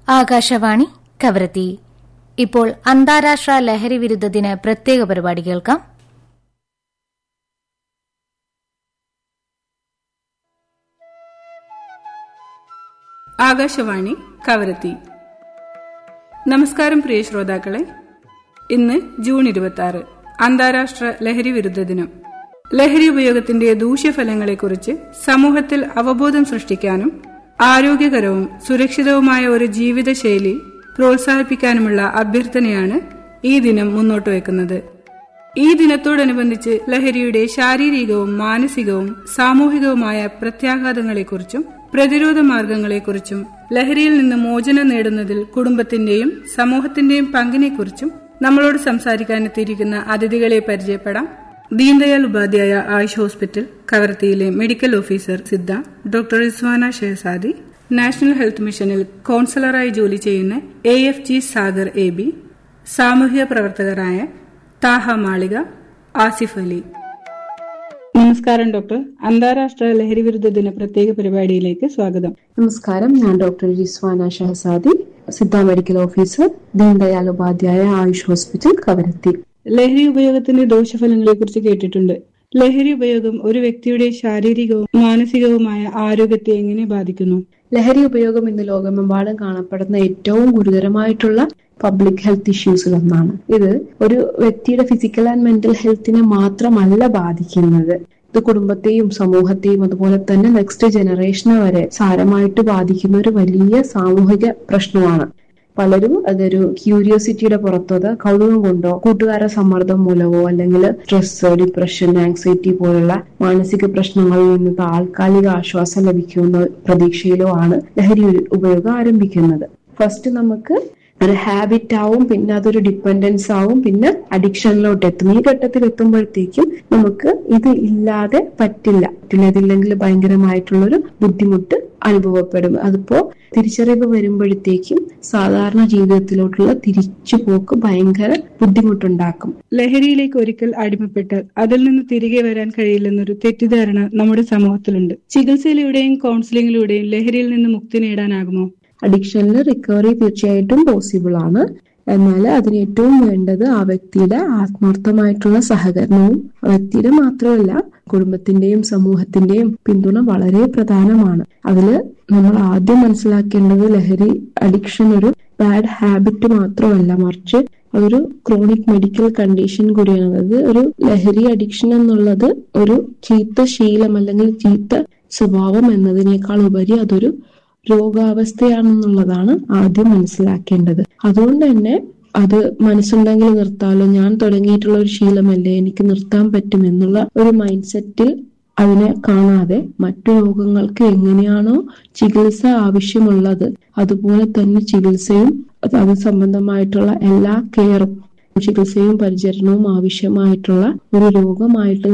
ആകാശവാണി കവരത്തി ഇപ്പോൾ അന്താരാഷ്ട്ര ലഹരി വിരുദ്ധ ദിന പ്രത്യേക പരിപാടി കേൾക്കാം ആകാശവാണി കവരത്തി നമസ്കാരം പ്രിയ ശ്രോതാക്കളെ ഇന്ന് ജൂൺ ഇരുപത്തി ആറ് അന്താരാഷ്ട്ര ലഹരി വിരുദ്ധ ദിനം ലഹരി ഉപയോഗത്തിന്റെ ദൂഷ്യഫലങ്ങളെക്കുറിച്ച് സമൂഹത്തിൽ അവബോധം സൃഷ്ടിക്കാനും ആരോഗ്യകരവും സുരക്ഷിതവുമായ ഒരു ജീവിതശൈലി പ്രോത്സാഹിപ്പിക്കാനുമുള്ള അഭ്യർത്ഥനയാണ് ഈ ദിനം മുന്നോട്ട് വയ്ക്കുന്നത് ഈ ദിനത്തോടനുബന്ധിച്ച് ലഹരിയുടെ ശാരീരികവും മാനസികവും സാമൂഹികവുമായ പ്രത്യാഘാതങ്ങളെക്കുറിച്ചും പ്രതിരോധ മാർഗങ്ങളെക്കുറിച്ചും ലഹരിയിൽ നിന്ന് മോചനം നേടുന്നതിൽ കുടുംബത്തിന്റെയും സമൂഹത്തിന്റെയും പങ്കിനെക്കുറിച്ചും നമ്മളോട് സംസാരിക്കാനെത്തിയിരിക്കുന്ന അതിഥികളെ പരിചയപ്പെടാം ദീൻദയാൽ ഉപാധ്യായ ആയുഷ് ഹോസ്പിറ്റൽ കവരത്തിയിലെ medical officer Siddha doctor Izwana Shehzadi national health മിഷനിൽ കൌൺസിലറായി ജോലി ചെയ്യുന്ന A F G Sagar A B സാമൂഹിക പ്രവർത്തകരായ താഹ മാളിക ആസിഫ് അലി നമസ്കാരം ഡോക്ടർ അന്താരാഷ്ട്ര ലഹരി വിരുദ്ധ ദിന പ്രത്യേക പരിപാടിയിലേക്ക് സ്വാഗതം നമസ്കാരം ഞാൻ doctor Rizwana Shahzadi Siddha medical officer Deendayal Upadhyaya Ayush hospital Kavaratti ലഹരി ഉപയോഗത്തിന്റെ ദോഷഫലങ്ങളെ കുറിച്ച് കേട്ടിട്ടുണ്ട് ലഹരി ഉപയോഗം ഒരു വ്യക്തിയുടെ ശാരീരികവും മാനസികവുമായ ആരോഗ്യത്തെ എങ്ങനെ ബാധിക്കുന്നു ലഹരി ഉപയോഗം ഇന്ന് ലോകമെമ്പാടും കാണപ്പെടുന്ന ഏറ്റവും ഗുരുതരമായിട്ടുള്ള പബ്ലിക് ഹെൽത്ത് ഇഷ്യൂസിൽ ഒന്നാണ് ഇത് ഒരു വ്യക്തിയുടെ ഫിസിക്കൽ ആൻഡ് മെന്റൽ ഹെൽത്തിനെ മാത്രമല്ല ബാധിക്കുന്നത് ഇത് കുടുംബത്തെയും സമൂഹത്തെയും അതുപോലെ തന്നെ നെക്സ്റ്റ് ജനറേഷനെ വരെ സാരമായിട്ട് ബാധിക്കുന്ന ഒരു വലിയ സാമൂഹിക പ്രശ്നമാണ് പലരും അതൊരു ക്യൂരിയോസിറ്റിയുടെ പുറത്തോ അത് കൗതുകം കൊണ്ടോ കൂട്ടുകാരുടെ സമ്മർദ്ദം മൂലമോ അല്ലെങ്കിൽ സ്ട്രെസ് ഡിപ്രഷൻ ആങ്സൈറ്റി പോലുള്ള മാനസിക പ്രശ്നങ്ങളിൽ നിന്ന് താൽക്കാലിക ആശ്വാസം ലഭിക്കുന്ന പ്രതീക്ഷയിലോ ആണ് ലഹരി ഉപയോഗം ആരംഭിക്കുന്നത് ഫസ്റ്റ് നമുക്ക് ഒരു ഹാബിറ്റ് ആവും പിന്നെ അതൊരു ഡിപ്പെൻഡൻസ് ആവും പിന്നെ അഡിക്ഷനിലോട്ട് എത്തും ഈ ഘട്ടത്തിൽ എത്തുമ്പോഴത്തേക്കും നമുക്ക് ഇത് ഇല്ലാതെ പറ്റില്ല പറ്റില്ല ഇതില്ലെങ്കിൽ ഭയങ്കരമായിട്ടുള്ളൊരു ബുദ്ധിമുട്ട് അനുഭവപ്പെടും അതിപ്പോ തിരിച്ചറിവ് വരുമ്പോഴത്തേക്കും സാധാരണ ജീവിതത്തിലോട്ടുള്ള തിരിച്ചുപോക്ക് ഭയങ്കര ബുദ്ധിമുട്ടുണ്ടാക്കും ലഹരിയിലേക്ക് ഒരിക്കൽ അടിമപ്പെട്ടാൽ അതിൽ നിന്ന് തിരികെ വരാൻ കഴിയില്ലെന്നൊരു തെറ്റിദ്ധാരണ നമ്മുടെ സമൂഹത്തിലുണ്ട് ചികിത്സയിലൂടെയും കൗൺസിലിംഗിലൂടെയും ലഹരിയിൽ നിന്ന് മുക്തി നേടാനാകുമോ അഡിക്ഷനിൽ റിക്കവറി തീർച്ചയായിട്ടും പോസിബിൾ ആണ് എന്നാൽ അതിന് ഏറ്റവും വേണ്ടത് ആ വ്യക്തിയുടെ ആത്മാർത്ഥമായിട്ടുള്ള സഹകരണവും ആ വ്യക്തിയുടെ മാത്രമല്ല കുടുംബത്തിന്റെയും സമൂഹത്തിന്റെയും പിന്തുണ വളരെ പ്രധാനമാണ് അതില് നമ്മൾ ആദ്യം മനസ്സിലാക്കേണ്ടത് ലഹരി അഡിക്ഷൻ ഒരു ബാഡ് ഹാബിറ്റ് മാത്രമല്ല മറിച്ച് അതൊരു ക്രോണിക് മെഡിക്കൽ കണ്ടീഷൻ കൂടിയാണ് അതായത് ഒരു ലഹരി അഡിക്ഷൻ എന്നുള്ളത് ഒരു ചീത്ത ശീലം അല്ലെങ്കിൽ ചീത്ത സ്വഭാവം എന്നതിനേക്കാൾ ഉപരി അതൊരു രോഗാവസ്ഥയാണെന്നുള്ളതാണ് ആദ്യം മനസ്സിലാക്കേണ്ടത് അതുകൊണ്ട് തന്നെ അത് മനസ്സുണ്ടെങ്കിൽ നിർത്താലോ ഞാൻ തുടങ്ങിയിട്ടുള്ള ഒരു ശീലമല്ലേ എനിക്ക് നിർത്താൻ പറ്റും എന്നുള്ള ഒരു മൈൻഡ് സെറ്റിൽ അതിനെ കാണാതെ മറ്റു രോഗങ്ങൾക്ക് എങ്ങനെയാണോ ചികിത്സ ആവശ്യമുള്ളത് അതുപോലെ തന്നെ ചികിത്സയും അത് സംബന്ധമായിട്ടുള്ള എല്ലാ കെയറും ചികിത്സയും പരിചരണവും ആവശ്യമായിട്ടുള്ള ഒരു രോഗമായിട്ട്